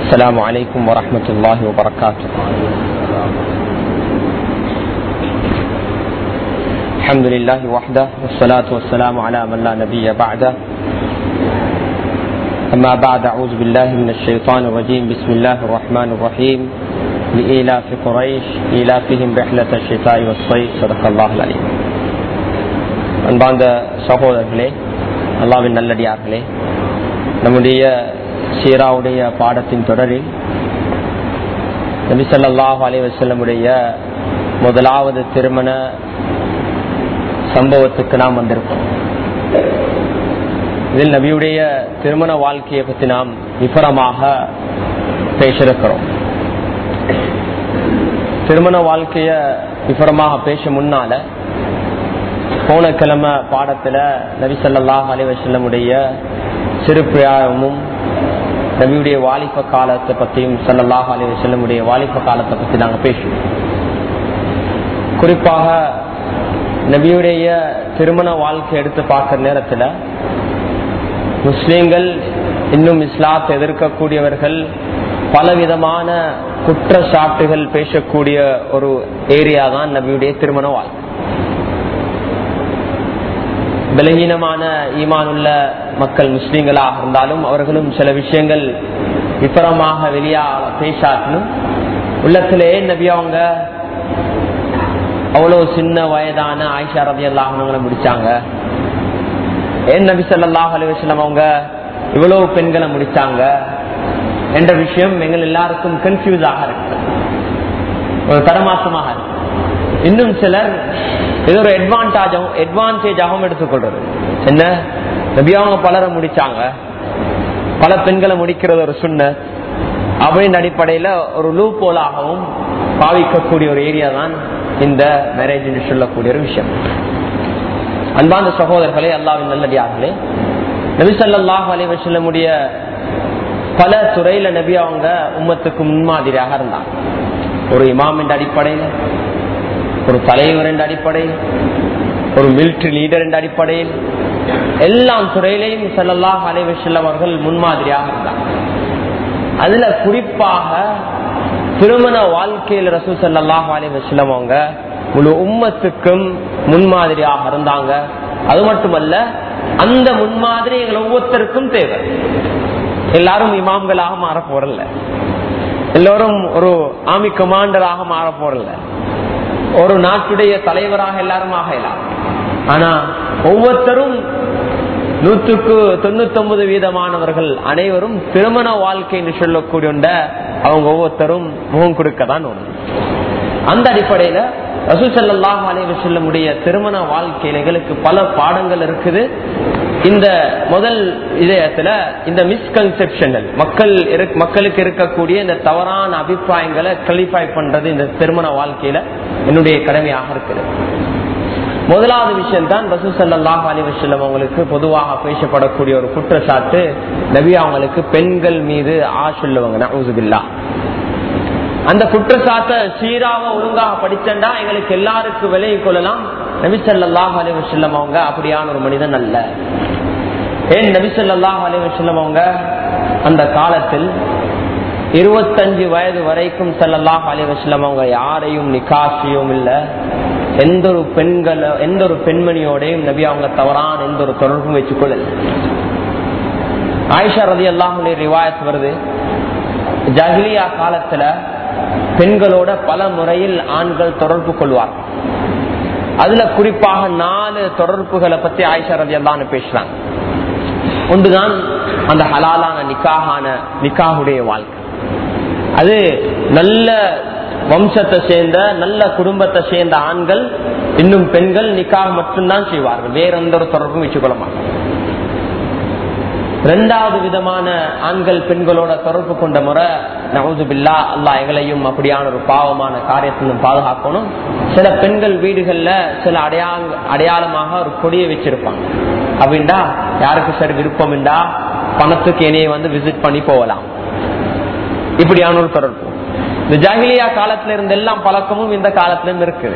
السلام عليكم ورحمة الله وبركاته الحمد لله وحده والصلاة والسلام على من لا نبي بعده أما بعد أعوذ بالله من الشيطان الرجيم بسم الله الرحمن الرحيم لإيلاف قريش إيلافهم رحلة الشتاء والصيف صدق الله العليم அன்பார்ந்த சகோதரர்களே அல்லாவின் நல்லடியார்களே நம்முடைய சீராவுடைய பாடத்தின் தொடரில் நபி ஸல்லல்லாஹு அலைஹி வஸல்லமுடைய முதலாவது திருமண சம்பவத்துக்கு நாம் வந்திருக்கோம் இதில் நபியுடைய திருமண வாழ்க்கையை பற்றி நாம் விபரமாக பேசிருக்கிறோம் திருமண வாழ்க்கைய விபரமாக பேச முன்னால போன கிழமை பாடத்துல நபி ஸல்லல்லாஹு அலைஹி வஸல்லமுடைய சிறு பிரயாணமும் நபியுடைய வாலிப காலத்தை பத்தியும் ஸல்லல்லாஹு அலைஹி வஸல்லமுடைய வாலிப காலத்தை பத்தி நாங்க பேசுவோம் குறிப்பாக நபியுடைய திருமண வாழ்க்கை எடுத்து பார்க்கிற நேரத்துல முஸ்லிம்கள் இன்னும் இஸ்லாத்தை எதிர்க்கக்கூடியவர்கள் பலவிதமான குற்றச்சாட்டுகள் பேசக்கூடிய ஒரு ஏரியா தான் நபியுடைய திருமண வாழ்க்கை பலகீனமான ஈமானுள்ள மக்கள் முஸ்லீம்களாக இருந்தாலும் அவர்களும் சில விஷயங்கள் விபரமாக வெளியா பேசாட்டினும் உள்ளத்திலே நபி அவங்க அவ்வளவு சின்ன வயதான ஆயிஷா ரதி அல்லாஹங்களை முடிச்சாங்க ஏன் நபி சொல்லாஹ் அலுவலம் அவங்க இவ்வளவு பெண்களை முடிச்சாங்க என்ற விஷயம் எங்கள் எல்லாருக்கும் கன்ஃபியூஸாக இருக்கு ஒரு தரமாசமாக இருக்கு இன்னும் சிலர் இது ஒரு அட்வான்டேஜாகவும் அட்வான்டேஜாகவும் எடுத்துக்கொள்றது என்ன நபி அவங்க பலரை முடிச்சாங்க பல பெண்களை முடிக்கிறது ஒரு சுண்ண அப்படின்னு அடிப்படையில ஒரு லூ போலாகவும் பாவிக்கக்கூடிய ஒரு ஏரியா தான் இந்த மேரேஜ் என்று சொல்லக்கூடிய ஒரு விஷயம் அன்பாந்த சகோதரர்களே அல்லாவின் நல்லடியார்களே நபி சல்லாஹ் அலைவசல்லமுடைய பல துறையில நபி அவங்க உம்மத்துக்கு முன்மாதிரியாக இருந்தாங்க ஒரு இமாம் என்ற அடிப்படையில் ஒரு தலைவர் என்ற அடிப்படையில் ஒரு மிலிட்டரி லீடர் என்ற அடிப்படையில் எல்லா துறையிலையும் செல்லல்லாஹ் அலைவசல்லம் அவர்கள் முன்மாதிரியாக இருந்தாங்க அதுல குறிப்பாக திருமண வாழ்க்கையில் ரசூ சல்லாஹ் அலைவசல்லம் அவங்க முழு உம்மத்துக்கும் முன்மாதிரியாக இருந்தாங்க அது மட்டுமல்ல அந்த முன்மாதிரி எங்கள் ஒவ்வொருத்தருக்கும் தேவை எல்லாரும் இமாம்களாக மாற போறல எல்லோரும் ஒரு ஆமி கமாண்டராக மாற போறல ஒரு நாட்டுடைய தலைவராக எல்லாரும் ஆகலாம் ஆனா ஒவ்வொருத்தரும் நூற்றுக்கு தொண்ணூத்தி ஒன்பது வீதமானவர்கள் அனைவரும் திருமண வாழ்க்கை என்று சொல்லக்கூடிய அவங்க ஒவ்வொருத்தரும் முகம் கொடுக்க தான் ஒண்ணு அந்த அடிப்படையில ரசூசல்லாஹ் அலைவசல்லமுடைய திருமண வாழ்க்கையில எங்களுக்கு பல பாடங்கள் இருக்குது இந்த முதல் இதயத்துல இந்த மிஸ்கன்செப்ஷன்கள் மக்கள் மக்களுக்கு இருக்கக்கூடிய இந்த தவறான அபிப்பிராயங்களை கிளிஃபை பண்றது இந்த திருமண வாழ்க்கையில என்னுடைய கடமையாக இருக்குது முதலாவது விஷயம் தான் ரசூ சல்லாஹ் அலிவசல்லம் அவங்களுக்கு பொதுவாக பேசப்படக்கூடிய ஒரு குற்றச்சாட்டு நபி அவங்களுக்கு பெண்கள் மீது ஆ சொல்லுவாங்க நவுசுபில்லா அந்த குற்றச்சாட்டை சீராக ஒழுங்காக படிச்சண்டா எங்களுக்கு எல்லாருக்கும் விலகி கொள்ளலாம் நபி சல்லாஹ் அலிவசல்லம் அவங்க அப்படியான ஒரு மனிதன் அல்ல ஏன் நபி சொல்லாஹ் அலிவசல்லம் அவங்க அந்த காலத்தில் இருபத்தஞ்சு வயது வரைக்கும் செல்லல்லாஹ் அலிவசல்லம் அவங்க யாரையும் நிகாசியும் இல்லை எந்த ஒரு பெண்கள எந்த ஒரு பெண்மணியோடையும் நபி அவங்க தவறான எந்த ஒரு தொடர்பும் வச்சுக்கொள்ளல ஆயிஷா ரதி அல்லாஹுடைய ரிவாயத் வருது ஜஹிலியா காலத்துல பெண்களோட பல முறையில் ஆண்கள் தொடர்பு கொள்வார் அதுல குறிப்பாக நாலு தொடர்புகளை பத்தி ஆயிஷா ரதி அல்லான்னு பேசுறாங்க ஒன்றுதான் அந்த ஹலாலான நிக்காகான நிக்காகுடைய வாழ்க்கை அது நல்ல வம்சத்தை சேர்ந்த நல்ல குடும்பத்தை சேர்ந்த ஆண்கள் இன்னும் பெண்கள் நிக்காக மட்டும்தான் செய்வார்கள் வேற எந்த ஒரு தொடர்பும் வச்சுக்கொள்ள மாட்டாங்க ரெண்டாவது விதமான ஆண்கள் பெண்களோட தொடர்பு கொண்ட முறை நவது பில்லா அல்லா எங்களையும் அப்படியான ஒரு பாவமான காரியத்திலும் பாதுகாக்கணும் சில பெண்கள் வீடுகள்ல சில அடையாள அடையாளமாக ஒரு கொடியை வச்சிருப்பாங்க அப்படின்டா யாருக்கு சரி விருப்பம் உண்டா பணத்துக்கு என்னைய வந்து விசிட் பண்ணி போகலாம் இப்படியான ஒரு தொடர்பு இந்த ஜாகிலியா காலத்துல இருந்த எல்லாம் பழக்கமும் இந்த காலத்திலும் இருக்குது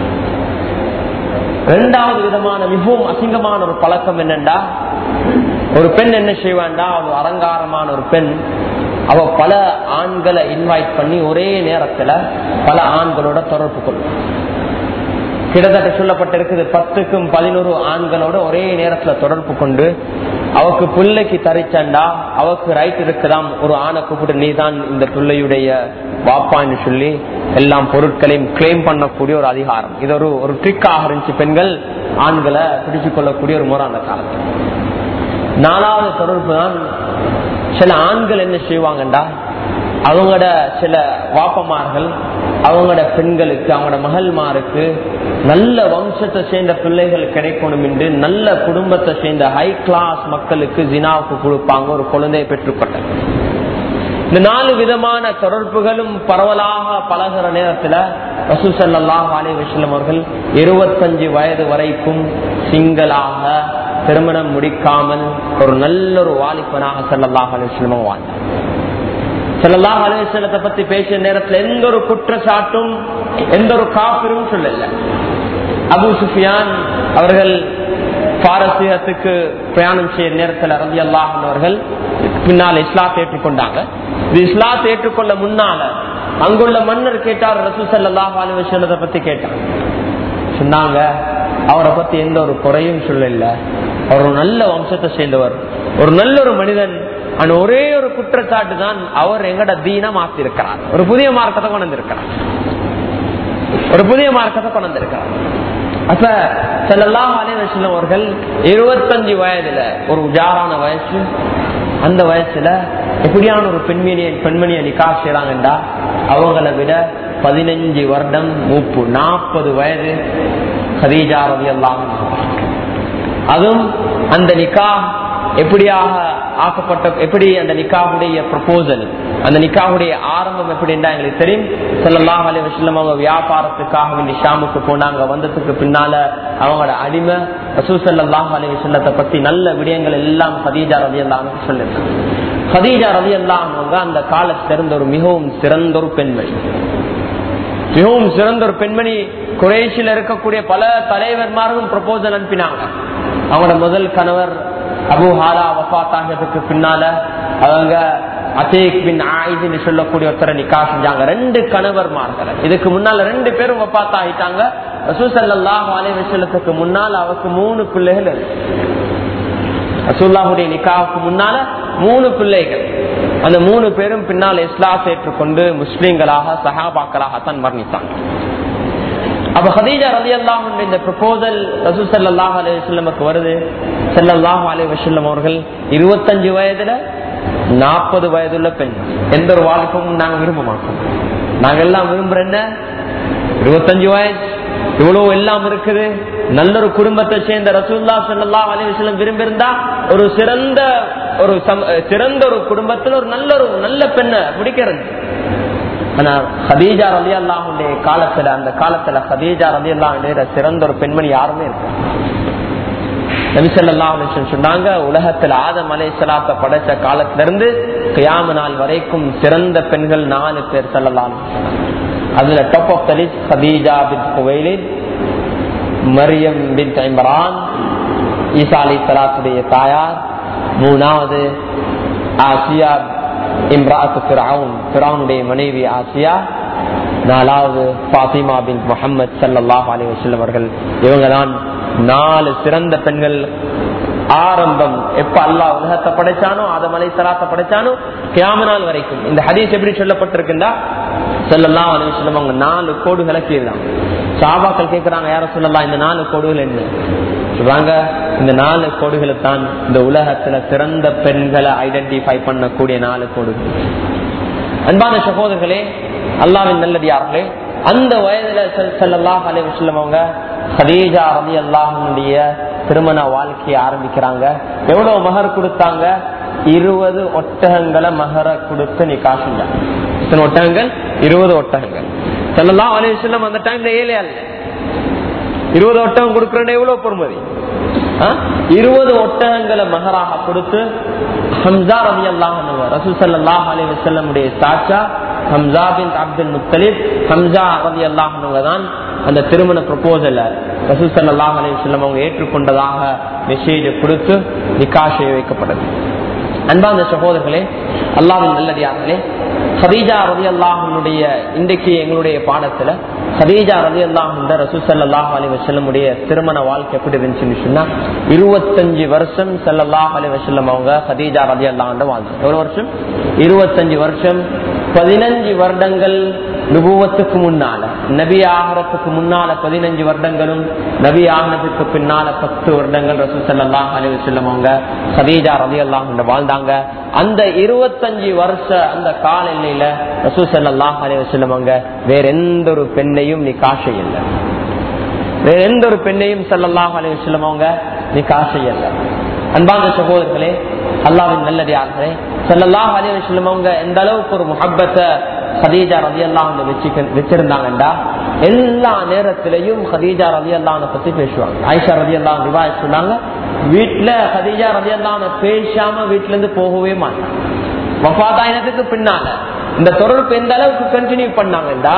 இரண்டாவது விதமான மிகவும் அசிங்கமான ஒரு பழக்கம் என்னண்டா ஒரு பெண் என்ன செய்வாண்டா ஒரு அலங்காரமான ஒரு பெண் அவ பல ஆண்களை இன்வைட் பண்ணி ஒரே நேரத்துல பல ஆண்களோட தொடர்பு கொள்ளும் கிட்டத்தட்ட சொல்லப்பட்டிருக்குது பத்துக்கும் பதினோரு ஆண்களோட ஒரே நேரத்துல தொடர்பு கொண்டு அவக்கு பிள்ளைக்கு தரிச்சண்டா அவக்கு ரைட் இருக்குதாம் ஒரு ஆணை கூப்பிட்டு நீதான் இந்த பிள்ளையுடைய வாப்பான்னு சொல்லி எல்லாம் பொருட்களையும் கிளைம் பண்ணக்கூடிய ஒரு அதிகாரம் இது ஒரு ஒரு ட்ரிக்காக இருந்துச்சு பெண்கள் ஆண்களை பிடிச்சு கொள்ளக்கூடிய ஒரு முறை அந்த காலத்துல நாலாவது தொடர்பு தான் சில ஆண்கள் என்ன செய்வாங்கண்டா அவங்களோட சில வாப்பமார்கள் அவங்களோட பெண்களுக்கு அவங்களோட மகள்மாருக்கு நல்ல வம்சத்தை சேர்ந்த பிள்ளைகள் கிடைக்கணும் என்று நல்ல குடும்பத்தை சேர்ந்த ஹை கிளாஸ் மக்களுக்கு ஜினாவுக்கு கொடுப்பாங்க ஒரு குழந்தையை பெற்றுக்கொண்ட இந்த நாலு விதமான தொடர்புகளும் பரவலாக பழகிற நேரத்துல ரசூசல்லாஹ் அலி வஸ்லம் அவர்கள் இருபத்தஞ்சு வயது வரைக்கும் சிங்களாக திருமணம் முடிக்காமல் ஒரு நல்ல ஒரு வாலிபனாக செல்லல்லாஹ் அலி வஸ்லம் வாழ்ந்தார் செல்லல்லாஹ் அலுவலத்தை பத்தி பேசிய நேரத்தில் எந்த ஒரு குற்றச்சாட்டும் எந்த ஒரு காப்பிரும் சொல்லல அபு சுஃபியான் அவர்கள் பாரசீகத்துக்கு பிரயாணம் செய்ய நேரத்தில் ரவி அல்லாஹன் அவர்கள் பின்னால் இஸ்லாத்தை ஏற்றுக்கொண்டாங்க இது இஸ்லாத்தை ஏற்றுக்கொள்ள முன்னால அங்குள்ள மன்னர் கேட்டார் ரசூ சல்லாஹ் அலுவலத்தை பத்தி கேட்டார் சொன்னாங்க அவரை பத்தி எந்த ஒரு குறையும் சொல்லல அவர் ஒரு நல்ல வம்சத்தை சேர்ந்தவர் ஒரு நல்ல ஒரு மனிதன் ஆனா ஒரே ஒரு குற்றச்சாட்டு தான் அவர் எங்கட தீன மாத்தி இருக்கிறார் ஒரு புதிய மார்க்கத்தை கொண்டு வந்திருக்கிறார் ஒரு புதிய மார்க்கத்தை கொண்டு வந்திருக்கிறார் அப்ப செல்லலாம் அலைவசம் அவர்கள் இருபத்தஞ்சு வயதுல ஒரு உஜாரான வயசு அந்த வயசுல எப்படியான ஒரு பெண்மணியை பெண்மணியை நிக்கா செய்யறாங்கண்டா அவங்கள விட பதினஞ்சு வருடம் மூப்பு நாற்பது வயது ஹதீஜா ரவி எல்லாம் அதுவும் அந்த நிக்கா எப்படியாக ஆக்கப்பட்ட எப்படி அந்த நிக்காவுடைய ப்ரொபோசல் அந்த நிக்காவுடைய ஆரம்பம் எப்படின்னா எங்களுக்கு தெரியும் செல்லலாம் அலி வசல்லம் அவங்க வியாபாரத்துக்காக வேண்டி ஷாமுக்கு போனாங்க வந்ததுக்கு பின்னால அவங்களோட அடிமை ரசூசல்லாஹ் அலி வசல்லத்தை பத்தி நல்ல விடயங்கள் எல்லாம் ஹதீஜா ரவி எல்லாம் சொல்லிருக்காங்க ஹதீஜா ரவி எல்லாம் அவங்க அந்த காலத்துல இருந்த ஒரு மிகவும் சிறந்த ஒரு பெண்மணி மிகவும் சிறந்த ஒரு பெண்மணி குரேஷில் இருக்கக்கூடிய பல தலைவர்மாரும் ப்ரொபோசல் அனுப்பினாங்க அவங்களோட முதல் கணவர் அபு ஹாலா வஃத் ஆகிறதுக்கு பின்னால அவங்க அசேக் பின் ஆயிதுன்னு சொல்லக்கூடிய ஒருத்தரை நிக்கா செஞ்சாங்க ரெண்டு கணவர்மார்கள் இதுக்கு முன்னால ரெண்டு பேரும் வப்பாத் ஆகிட்டாங்க ரசூசல்லாஹ் அலைவசலத்துக்கு முன்னால் அவருக்கு மூணு பிள்ளைகள் ரசூல்லாவுடைய நிக்காவுக்கு முன்னால மூணு பிள்ளைகள் அந்த மூணு பேரும் பின்னால் இஸ்லாஸ் ஏற்றுக்கொண்டு முஸ்லீம்களாக சஹாபாக்களாகத்தான் மரணித்தாங்க அப்ப ஹதீஜா ரதி அல்லாஹ் இந்த ப்ரொபோசல் ரசூ சல்லாஹ் அலி வல்லமுக்கு வருது செல்லல்லாஹ் அலி வசல்லம் அவர்கள் இருபத்தஞ்சு வயதுல நாற்பது வயதுள்ள பெண் எந்த ஒரு வாழ்க்கையும் நாங்க விரும்ப மாட்டோம் நாங்க எல்லாம் விரும்புற என்ன இருபத்தஞ்சு வயசு இவ்வளவு எல்லாம் இருக்குது நல்ல ஒரு குடும்பத்தை சேர்ந்த ரசூல்லா சல்லா அலி வசல்லம் விரும்பியிருந்தா ஒரு சிறந்த ஒரு சிறந்த ஒரு குடும்பத்தில் ஒரு நல்ல ஒரு நல்ல பெண்ணை பிடிக்கிறது ஆனா ஹதீஜா ரலி அல்லாஹுடைய காலத்துல அந்த காலத்துல ஹதீஜா ரலி அல்லாஹுடைய சிறந்த ஒரு பெண்மணி யாருமே இருக்கு நபிசல்லா சொன்னாங்க உலகத்தில் ஆதம் அலை சலாத்த படைச்ச காலத்துல இருந்து கியாம நாள் வரைக்கும் சிறந்த பெண்கள் நாலு பேர் சொல்லலாம் அதுல top of the list Khadija பின் குவைலின் மரியம் பின் தைம்பரான் ஈசா அலி சலாத்துடைய தாயார் மூணாவது ஆசியா இம்ராத்து பிராவுன் பிராவுனுடைய மனைவி ஆசியா நாலாவது பாத்திமா பின் முகமது சல்லாஹ் அலி வசல்லம் அவர்கள் இவங்க தான் நாலு சிறந்த பெண்கள் ஆரம்பம் எப்ப அல்லா உலகத்தை படைச்சானோ ஆதம் அலை சலாத்தை படைச்சானோ கியாம நாள் வரைக்கும் இந்த ஹதீஸ் எப்படி சொல்லப்பட்டிருக்குண்டா சொல்லலாம் அலி வசல்லம் அவங்க நாலு கோடுகளை கீழாங்க சாபாக்கள் கேட்கிறாங்க யார சொல்லலாம் இந்த நாலு கோடுகள் என்ன சொல்றாங்க இந்த நாலு கோடுகளை தான் இந்த உலகத்துல சிறந்த பெண்களை ஐடென்டிஃபை பண்ணக்கூடிய நாலு கோடுகள் அன்பான சகோதரர்களே அல்லாவின் நல்லடியார்களே அந்த வயதுல செல்லல்லாஹ் அலி வசல்லம் அவங்க ஹதீஜா ரதி அல்லாஹனுடைய திருமண வாழ்க்கையை ஆரம்பிக்கிறாங்க எவ்வளவு மகர் கொடுத்தாங்க இருபது ஒட்டகங்களை மகர கொடுத்து நீ காசுங்க இத்தனை ஒட்டகங்கள் இருபது ஒட்டகங்கள் செல்லலாம் அலி வசல்லம் அந்த டைம்ல ஏழை அல்ல இருபது ஒட்டகம் கொடுக்கறது எவ்வளவு பொறுமதி இருபது ஒட்டகங்களை மகராக கொடுத்து ஹம்சா ரவி அல்லாஹ் ரசூசல்லாஹ் அலி வசல்லமுடைய சாச்சா Hamza bin Abdul Muttalib Hamza ரவி அல்லாஹ் தான் அந்த திருமண ப்ரொபோசல ரசூசல்லாஹ் அலி வல்லம் அவங்க ஏற்றுக்கொண்டதாக மெசேஜ் கொடுத்து நிக்கா செய்ய வைக்கப்பட்டது அன்பார்ந்த சகோதரர்களே அல்லாவின் நல்லடியார்களே ஹதீஜா ரதி அல்லாஹனுடைய இன்றைக்கு எங்களுடைய பாடத்துல ஹதீஜா ரதி அல்லாஹ் ரசூசல்லாஹ் அலி வசல்லமுடைய திருமண வாழ்க்கை எப்படி இருந்துச்சுன்னு சொன்னா இருபத்தஞ்சு வருஷம் சல்லல்லாஹ் அலி வசல்லம் அவங்க ஹதீஜா ரதி அல்லாஹ் வாழ்ந்தாங்க ஒரு வருஷம் இருபத்தஞ்சு வருஷம் பதினஞ்சு வருடங்கள் நுபுவத்துக்கு முன்னால நபி ஆகரத்துக்கு முன்னால பதினஞ்சு வருடங்களும் நபி ஆகனத்துக்கு பின்னால பத்து வருடங்கள் ரசூசல்லாஹ் அலி வசல்லம் அவங்க ஹதீஜா ரதி அல்லாஹ் வாழ்ந்தாங்க அந்த இருபத்தஞ்சு வருஷ அந்த கால எல்லையில ரசூசல்லாஹ் அலி வசல்லம் அவங்க வேற எந்த ஒரு பெண்ணையும் நீ காசை இல்லை வேற எந்த ஒரு பெண்ணையும் சல்லல்லாஹ் அலி வசல்லம் அவங்க நீ காசை இல்லை அன்பான சகோதரர்களே அல்லாவின் நல்லடியார்களே சல்லல்லாஹ் அலி வசல்லம் அவங்க எந்த அளவுக்கு ஒரு முஹப்பத்தை ஹதீஜா ரதி அல்லாஹ் வச்சிருந்தாங்கடா எல்லா நேரத்திலையும் ஹதீஜா ரதி அல்லாஹ் பத்தி பேசுவாங்க ஆயிஷா ரதி அல்லாஹ் ரிவாய் சொன்னாங்க வீட்டுல ஹதீஜா ரதி அல்லாஹ் பேசாம வீட்டுல இருந்து போகவே மாட்டாங்க வஃபாதாயினத்துக்கு பின்னால இந்த தொடர்பு எந்த அளவுக்கு கண்டினியூ பண்ணாங்கடா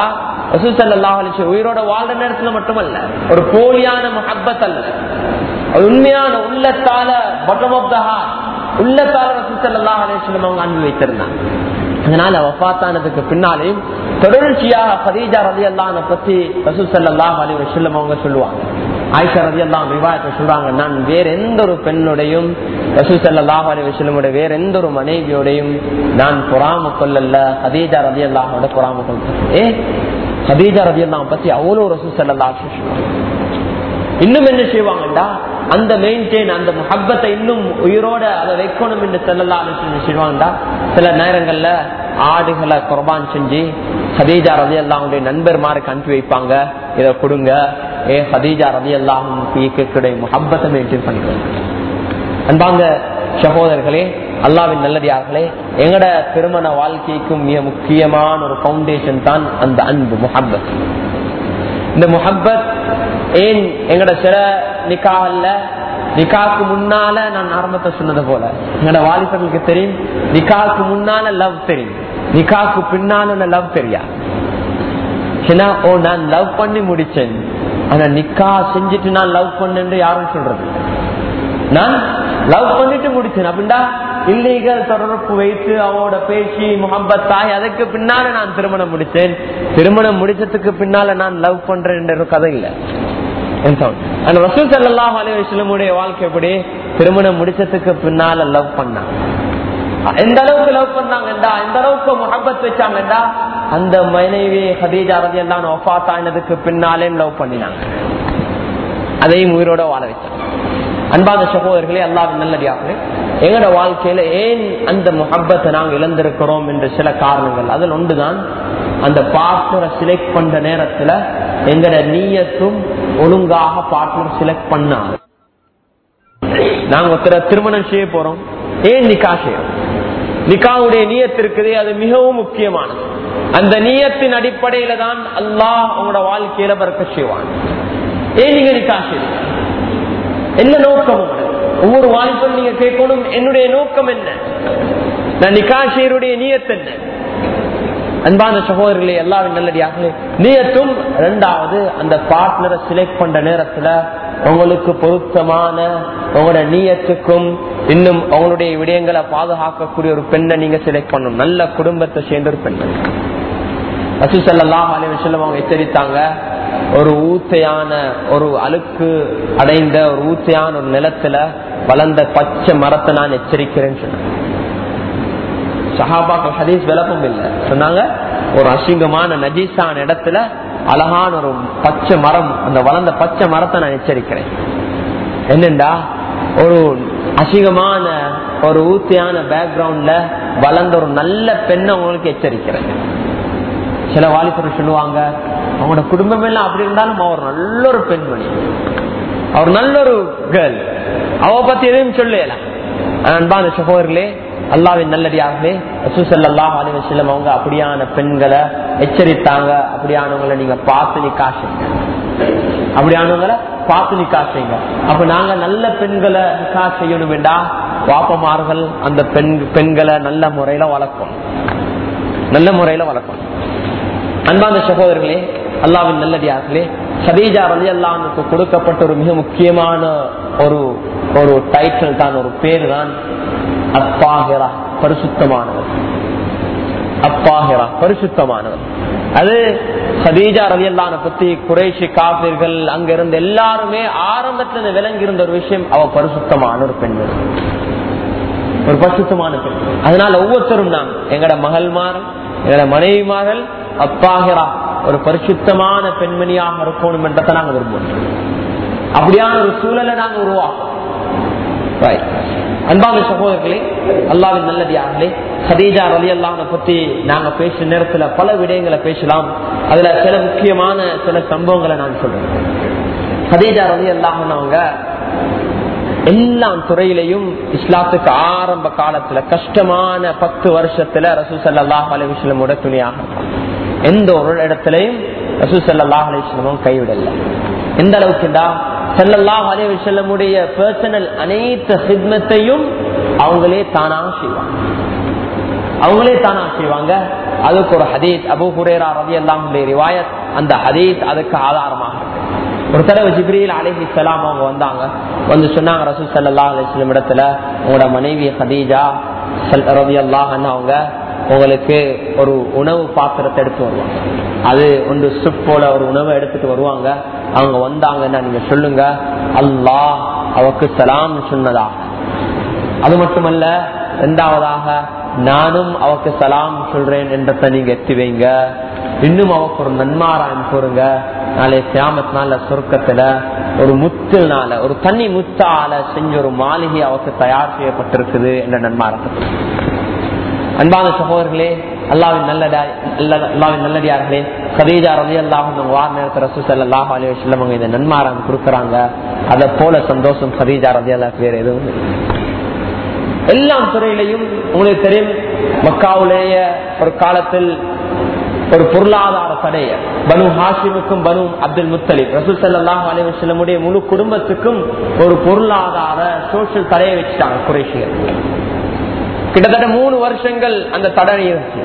உயிரோட வாழ்ற நேரத்துல மட்டுமல்ல ஒரு போலியான முஹப்பத் அல்ல உண்மையான உள்ளத்தால பட்டம் ஆஃப் த ஹார்ட் உள்ளத்தால ரசூசல்லாஹ் அலிஸ்லம் அவங்க அன்பு வைத்திருந்தாங்க அதனால வஃத்தானதுக்கு பின்னாலேயும் தொடர்ச்சியாக ஹதீஜா ரதி அல்லான பத்தி ரசூசல்லாஹ் அலி வசல்லம் அவங்க சொல்லுவாங்க ஆயிஷா ரதி அல்லாம் விவாதத்தை சொல்றாங்க நான் வேற எந்த ஒரு பெண்ணுடையும் ரசூசல்லாஹ் அலி வசல்லமுடைய வேற எந்த ஒரு மனைவியோடையும் நான் பொறாம கொள்ளல ஹதீஜா ரதி அல்லாஹோட பொறாம கொள்ள ஏ ஹதீஜா ரதி அல்லாம் பத்தி அவ்வளவு ரசூசல்லாஹ் சொல்லுவாங்க இன்னும் என்ன செய்வாங்கடா அந்த மெயின்டைன் அந்த முஹப்பத்தை இன்னும் உயிரோட அதை வைக்கணும் என்று செல்லலாம் செய்வாங்கடா சில நேரங்கள்ல ஆடுகளை குர்பான் செஞ்சு ஹதீஜா ரதி அல்லாவுடைய நண்பர்மாருக்கு அனுப்பி வைப்பாங்க இதை கொடுங்க ஏ ஹதீஜா ரதி அல்லாஹுடைய முஹப்பத்தை மெயின்டைன் பண்ணிடுவாங்க அன்பாங்க சகோதரர்களே அல்லாவின் நல்லடியார்களே எங்கட திருமண வாழ்க்கைக்கும் மிக முக்கியமான ஒரு பவுண்டேஷன் தான் அந்த அன்பு முஹப்பத் இந்த முஹப்பத் ஏன் எங்கட சில நிக்காகல்ல நிக்காக்கு முன்னால நான் ஆரம்பத்தை சொன்னது போல எங்கட வாலிபர்களுக்கு தெரியும் நிக்காக்கு முன்னால லவ் தெரியும் நிக்காக்கு பின்னால லவ் தெரியா ஓ நான் லவ் பண்ணி முடிச்சேன் ஆனா நிக்கா செஞ்சுட்டு நான் லவ் பண்ணு யாரும் சொல்றது நான் லவ் பண்ணிட்டு முடிச்சேன் அப்படின்டா இல்லீகல் தொடர்பு வைத்து அவனோட பேசி முகம்பத் தாய் அதுக்கு பின்னால நான் திருமணம் முடிச்சேன் திருமணம் முடிச்சதுக்கு பின்னால நான் லவ் பண்றேன் ஒரு கதை இல்லை ரசூல் சல்லாஹ் அலிவசலமுடைய வாழ்க்கை எப்படி திருமணம் முடிச்சதுக்கு பின்னால லவ் பண்ணாங்க எந்த அளவுக்கு லவ் பண்ணாங்கடா எந்த அளவுக்கு முகப்பத் வச்சாங்கடா அந்த மனைவி ஹதீஜா ரதி எல்லாம் ஒஃபாத் ஆனதுக்கு பின்னாலே லவ் பண்ணினாங்க அதையும் உயிரோட வாழ வச்சாங்க அன்பாத சகோதரர்களே அல்லாவின் நல்லடியார்களே எங்கட வாழ்க்கையில ஏன் அந்த முகப்பத்தை நாங்கள் இழந்திருக்கிறோம் என்ற சில காரணங்கள் அதில் ஒன்றுதான் அந்த பார்ட்னரை செலக்ட் பண்ற நேரத்துல எங்கட நீயத்தும் ஒழுங்காக பார்ட்னர் செலக்ட் பண்ணாங்க நாங்க ஒருத்தர திருமணம் செய்ய போறோம் ஏன் நிக்கா செய்யறோம் நிக்காவுடைய நீயத்து இருக்குது அது மிகவும் முக்கியமானது அந்த நீயத்தின் அடிப்படையில தான் அல்லாஹ் உங்களோட வாழ்க்கையில பறக்க செய்வான் ஏன் நீங்க நிக்கா செய்றீங்க என்ன நோக்கம் ஒவ்வொரு வாய்ப்பும் நீங்க கேட்கணும் என்னுடைய நோக்கம் என்ன நான் நிகாஷியருடைய நீயத்து என்ன அன்பான சகோதரர்களே எல்லாரும் நல்லடியாக நீயத்தும் ரெண்டாவது அந்த பார்ட்னரை செலக்ட் பண்ற நேரத்துல உங்களுக்கு பொருத்தமான உங்களோட நீயத்துக்கும் இன்னும் உங்களுடைய விடயங்களை பாதுகாக்கக்கூடிய ஒரு பெண்ணை நீங்க செலக்ட் பண்ணணும் நல்ல குடும்பத்தை சேர்ந்த ஒரு பெண் ரசூசல்லாஹ் அலிவசல்லம் அவங்க எச்சரித்தாங்க ஒரு ஊத்தையான ஒரு அழுக்கு அடைந்த ஒரு ஊத்தையான ஒரு நிலத்துல வளர்ந்த பச்சை மரத்தை நான் எச்சரிக்கிறேன்னு சொன்னேன் சஹாபாக்கள் ஹதீஸ் விளக்கம் இல்லை சொன்னாங்க ஒரு அசிங்கமான நஜீஸான இடத்துல அழகான ஒரு பச்சை மரம் அந்த வளர்ந்த பச்சை மரத்தை நான் எச்சரிக்கிறேன் என்னண்டா ஒரு அசிங்கமான ஒரு ஊத்தியான பேக்ரவுண்ட்ல வளர்ந்த ஒரு நல்ல பெண்ணை உங்களுக்கு எச்சரிக்கிறேன் சில வாலிபர்கள் சொல்லுவாங்க அவங்களோட குடும்பம் எல்லாம் அப்படி இருந்தாலும் அவர் நல்ல ஒரு பெண்மணி அவர் நல்ல ஒரு கேர்ள் அவ பத்தி எதுவும் சொல்லலாம் அன்பான சகோதரர்களே அல்லாவின் நல்லடியாகவே சுசல்லா அலிவசல்லம் அவங்க அப்படியான பெண்களை எச்சரித்தாங்க அப்படியானவங்களை நீங்க பார்த்து நீ காசுங்க அப்படியானவங்களை பார்த்து நீ காசுங்க அப்ப நாங்க நல்ல பெண்களை நிக்கா செய்யணும் வேண்டா வாப்பமார்கள் அந்த பெண் பெண்களை நல்ல முறையில வளர்க்கணும் நல்ல முறையில வளர்க்கணும் அன்பான சகோதரர்களே அல்லாவின் நல்லடியார்களே சதீஜா ரலி அல்லாமுக்கு கொடுக்கப்பட்ட ஒரு மிக முக்கியமான ஒரு ஒரு டைட்டில் தான் ஒரு பேர் தான் அப்பாகிரா பரிசுத்தமானவர் அப்பாகிரா பரிசுத்தமானவர் அது ஹதீஜா ரலியல்லான பத்தி குறைஷி காப்பீர்கள் அங்க இருந்த எல்லாருமே ஆரம்பத்துல இருந்து விளங்கி இருந்த ஒரு விஷயம் அவ பரிசுத்தமான ஒரு பெண் ஒரு பரிசுத்தமான பெண் அதனால ஒவ்வொருத்தரும் நாம் எங்கட மகள்மார் எங்கட மனைவிமார்கள் அப்பாகிறா ஒரு பரிசுத்தமான பெண்மணியாக இருக்கணும் என்றதை நாங்க விரும்புவோம் அப்படியான ஒரு சூழலை நாங்க உருவாக்கும் Right. அன்பான சகோதரர்களே அல்லாவின் நல்லடியார்களே ஹதீஜா ரலி அல்லாஹனை பத்தி நாங்க பேசுற நேரத்துல பல விடயங்களை பேசலாம் அதுல சில முக்கியமான சில சம்பவங்களை நான் சொல்றேன் ஹதீஜா ரலி அல்லாஹனவங்க எல்லா துறையிலையும் இஸ்லாத்துக்கு ஆரம்ப காலத்துல கஷ்டமான பத்து வருஷத்துல ரசூ சல்லாஹ் அலிவிஸ்லமோட துணியாக எந்த ஒரு இடத்துலையும் ரசூ சல்லாஹ் அலிஸ்லமும் கைவிடல எந்த அளவுக்குண்டா சல்லல்லாஹ் அலிவிஸ்லமுடைய பர்சனல் அனைத்து ஹித்மத்தையும் அவங்களே தானா செய்வாங்க அவங்களே தானா செய்வாங்க அதுக்கு ஒரு ஹதீத் அபு ஹுரேரா ரவி அல்லாமுடைய ரிவாயத் அந்த ஹதீத் அதுக்கு ஆதாரமாக இருக்கு ஒரு தடவை ஜிப்ரீல் அலிஹி சலாம் அவங்க வந்தாங்க வந்து சொன்னாங்க ரசூல் சல்லா அலிஸ்லம் இடத்துல உங்களோட மனைவி ஹதீஜா ரவி அல்லாஹ் அவங்க உங்களுக்கு ஒரு உணவு பாத்திரத்தை எடுத்து வருவாங்க அது ஒன்று சுப் போல ஒரு உணவை எடுத்துட்டு வருவாங்க அவங்க வந்தாங்கன்னா நீங்க சொல்லுங்க அல்லாஹ் அவக்கு சலாம் சொன்னதா அது மட்டுமல்ல இரண்டாவதாக நானும் அவக்கு சலாம் சொல்றேன் என்றத நீங்க எத்தி வைங்க இன்னும் அவக்கு ஒரு நன்மாராயம் கூறுங்க நாளை கிராமத்தினால சொர்க்கத்துல ஒரு முத்தினால ஒரு தனி முத்தால செஞ்ச ஒரு மாளிகை அவக்கு தயார் செய்யப்பட்டிருக்குது என்ற நன்மாரத்தை அன்பான சகோதரர்களே அல்லாவின் நல்ல அல்லாவின் நல்லடியார்களே கதீஜா ரவி அல்லாஹ் வார நேரத்தில் ரசூ சல்லாஹ் அலி வஸ்லம் அவங்க இந்த நன்மாராயம் கொடுக்குறாங்க அதை போல சந்தோஷம் கதீஜா ரவி அல்லாஹ் வேற எதுவும் இல்லை எல்லா துறையிலையும் உங்களுக்கு தெரியும் மக்காவுடைய ஒரு காலத்தில் ஒரு பொருளாதார தடைய பனு ஹாஷிமுக்கும் பனு அப்துல் முத்தலிப் ரசூல் சல்லாஹ் அலிவசல்லமுடைய முழு குடும்பத்துக்கும் ஒரு பொருளாதார சோசியல் தடையை வச்சுட்டாங்க குறைஷியர் கிட்டத்தட்ட மூணு வருஷங்கள் அந்த தடை இருந்துச்சு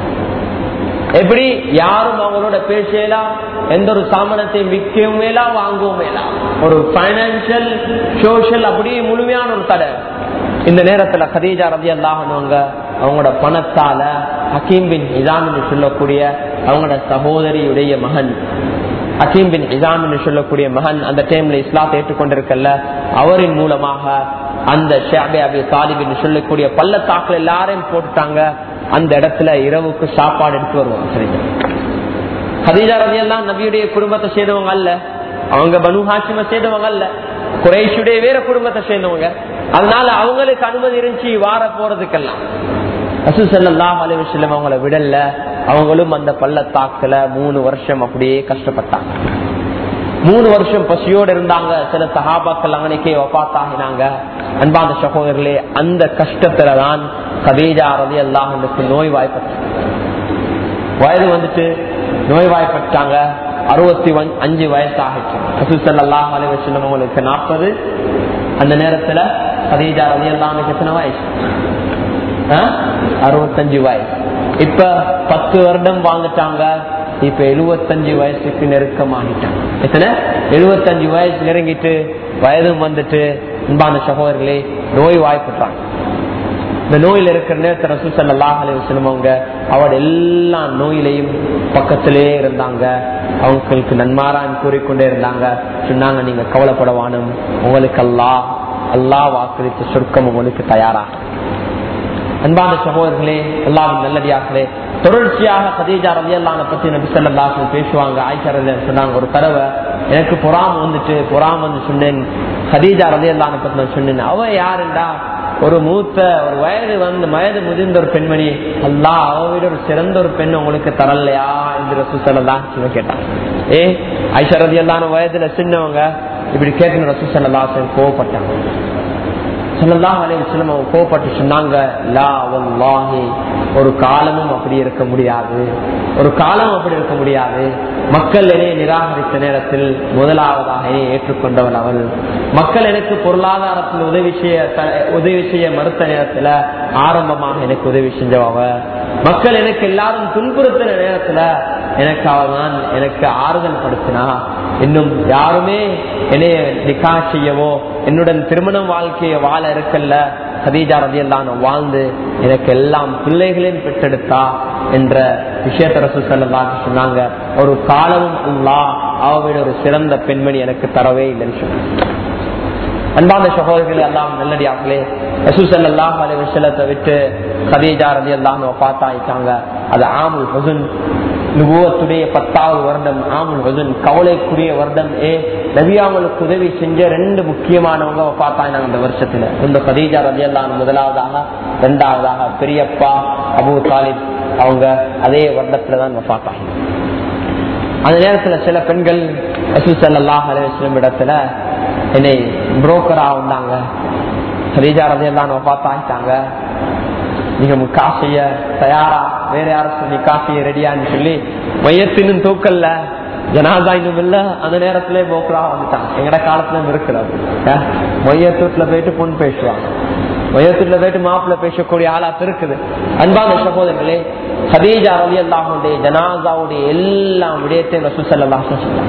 எப்படி யாரும் அவங்களோட பேசலாம் எந்த ஒரு சாமானத்தையும் விற்கவும் மேலாம் வாங்கவும் மேலாம் ஒரு பைனான்சியல் சோசியல் அப்படியே முழுமையான ஒரு தடை இந்த நேரத்துல கதீஜா ரதி அல்லாஹனவங்க அவங்களோட பணத்தால ஹக்கீம் பின் இசாமின் சொல்லக்கூடிய அவங்களோட சகோதரியுடைய மகன் ஹக்கீம் பின் இசாமின் சொல்லக்கூடிய மகன் அந்த டைம்ல இஸ்லாத்தை ஏற்றுக்கொண்டிருக்கல அவரின் மூலமாக அந்த ஷாபே அபி தாலிபின் சொல்லக்கூடிய பள்ளத்தாக்குல எல்லாரையும் போட்டுட்டாங்க அந்த இடத்துல இரவுக்கு சாப்பாடு எடுத்து வருவாங்க சரிங்க ஹதீஜா ரதி எல்லாம் நபியுடைய குடும்பத்தை சேர்ந்தவங்க அல்ல அவங்க பனு ஹாசிம சேர்ந்தவங்க அல்ல குறைஷுடைய வேற குடும்பத்தை சேர்ந்தவங்க அதனால அவங்களுக்கு அனுமதி இருந்துச்சு வார போறதுக்கெல்லாம் ரசூசல்லாம் அலிவசல்லம் அவங்கள விடல அவங்களும் அந்த பள்ளத்தாக்குல மூணு வருஷம் அப்படியே கஷ்டப்பட்டாங்க மூணு வருஷம் பசியோடு இருந்தாங்க சில சகாபாக்கள் அங்கனைக்கே ஒப்பாத்தாகினாங்க அன்பாந்த சகோதரர்களே அந்த கஷ்டத்துலதான் கதீஜா ரதி அல்லாஹனுக்கு நோய் வாய்ப்பட்டு வயது வந்துட்டு நோய் வாய்ப்பட்டாங்க அறுபத்தி அஞ்சு வயசு ஆகிட்டு ரசூசல்லாஹ் அலிவசல்லம் அவங்களுக்கு நாற்பது அந்த நேரத்துல கதீஜா ரதி அல்லாஹனுக்கு எத்தனை வயசு அறுபத்தஞ்சு வயசு இப்ப பத்து வருடம் வாழ்ந்துட்டாங்க இப்ப எழுபத்தஞ்சு வயசுக்கு நெருக்கமாகிட்டாங்க எத்தனை எழுபத்தஞ்சு வயசு நெருங்கிட்டு வயதும் வந்துட்டு அன்பான சகோதரர்களே நோய் வாய்ப்புறாங்க இந்த நோயில இருக்கிற நேரத்தில் ரசூ சல்லாஹ் அலைவசலம் அவங்க அவட எல்லா நோயிலையும் பக்கத்திலே இருந்தாங்க அவங்களுக்கு நன்மாரான் கூறிக்கொண்டே இருந்தாங்க சொன்னாங்க நீங்க கவலைப்படவானும் உங்களுக்கு அல்லா அல்லா வாக்களித்த சொர்க்கம் உங்களுக்கு தயாராக அன்பான சகோதரர்களே எல்லாரும் நல்லடியார்களே தொடர்ச்சியாக கதீஜா ரவி அல்லான பத்தி நபி சொல்லாசன் பேசுவாங்க ஆய்ச்சாரத சொன்னாங்க ஒரு தடவை எனக்கு பொறாம வந்துட்டு பொறாம வந்து சொன்னேன் கதீஜா ரவி அல்லான பத்தி நான் சொன்னேன் அவ யாருண்டா ஒரு மூத்த ஒரு வயது வந்து வயது முதிர்ந்த ஒரு பெண்மணி அல்லா அவவிட ஒரு சிறந்த ஒரு பெண் உங்களுக்கு தரலையா என்று ரசூசல்லாம் சொல்ல கேட்டாங்க ஏ ஐஷா ரதி அல்லான வயதுல சின்னவங்க இப்படி கேட்கணும் ரசூசல்லாசன் கோவப்பட்டாங்க சொல்லலாம் அலைவசலம் அவங்க கோவப்பட்டு சொன்னாங்க லா வல்லாஹி ஒரு காலமும் அப்படி இருக்க முடியாது ஒரு காலம் அப்படி இருக்க முடியாது மக்கள் என்னை நிராகரித்த நேரத்தில் முதலாவதாக என்னை ஏற்றுக்கொண்டவள் அவள் மக்கள் எனக்கு பொருளாதாரத்தில் உதவி செய்ய உதவி செய்ய மறுத்த நேரத்துல ஆரம்பமாக எனக்கு உதவி செஞ்சவ மக்கள் எனக்கு எல்லாரும் துன்புறுத்தின நேரத்துல எனக்கு அவள் தான் எனக்கு ஆறுதல் படுத்தினா இன்னும் யாருமே என்னைய நிக்கா செய்யவோ என்னுடன் திருமணம் வாழ்க்கைய வாழ இருக்கல்ல ஹதீஜா ரதியெல்லாம் வாழ்ந்து எனக்கு எல்லாம் பிள்ளைகளையும் பெற்றெடுத்தா என்ற விஷயத்த ரசூ சல்லல்லாஹு சொன்னாங்க ஒரு காலமும் அல்லா அவவிட ஒரு சிறந்த பெண்மணி எனக்கு தரவே இல்லைன்னு சொன்னாங்க அன்பான சகோதரர்கள் எல்லாம் நல்லடியார்களே ரசூசல்லாம் அலை விஷயத்தை விட்டு கதீஜா ரதி எல்லாம் பார்த்தாயிட்டாங்க அது ஆமுல் ஹுசன் நுபுவத்துடைய பத்தாவது வருடம் ஆமுல் ஹுசன் கவலைக்குரிய வருடம் ஏ நபியாமலுக்கு உதவி செஞ்ச ரெண்டு முக்கியமானவங்க பார்த்தாங்க அந்த வருஷத்துல இந்த கதீஜா ரதி எல்லாம் முதலாவதாக இரண்டாவதாக பெரியப்பா அபு தாலிப் அவங்க அதே வருடத்துலதான் பார்த்தாங்க அந்த நேரத்துல சில பெண்கள் ரசூசல்லாஹ் அலுவலம் இடத்துல என்னை புரோக்கரா வந்தாங்க ரீஜா ரதையெல்லாம் பார்த்தாயிட்டாங்க நீங்க காசைய தயாரா வேற யாரும் நீ காசைய ரெடியான்னு சொல்லி மையத்தினும் தூக்கல்ல ஜனாதா இன்னும் இல்ல அந்த நேரத்திலே போக்கரா வந்துட்டாங்க எங்கட காலத்துல இருக்கிறது மையத்தூட்ல போயிட்டு பொண்ணு பேசுவாங்க மையத்தூட்ல போயிட்டு மாப்பிள்ள பேசக்கூடிய ஆளாத்து இருக்குது அன்பான சகோதரர்களே ஹதீஜா ரவி அல்லாஹுடைய ஜனாதாவுடைய எல்லா விடயத்தையும் ரசூசல்லா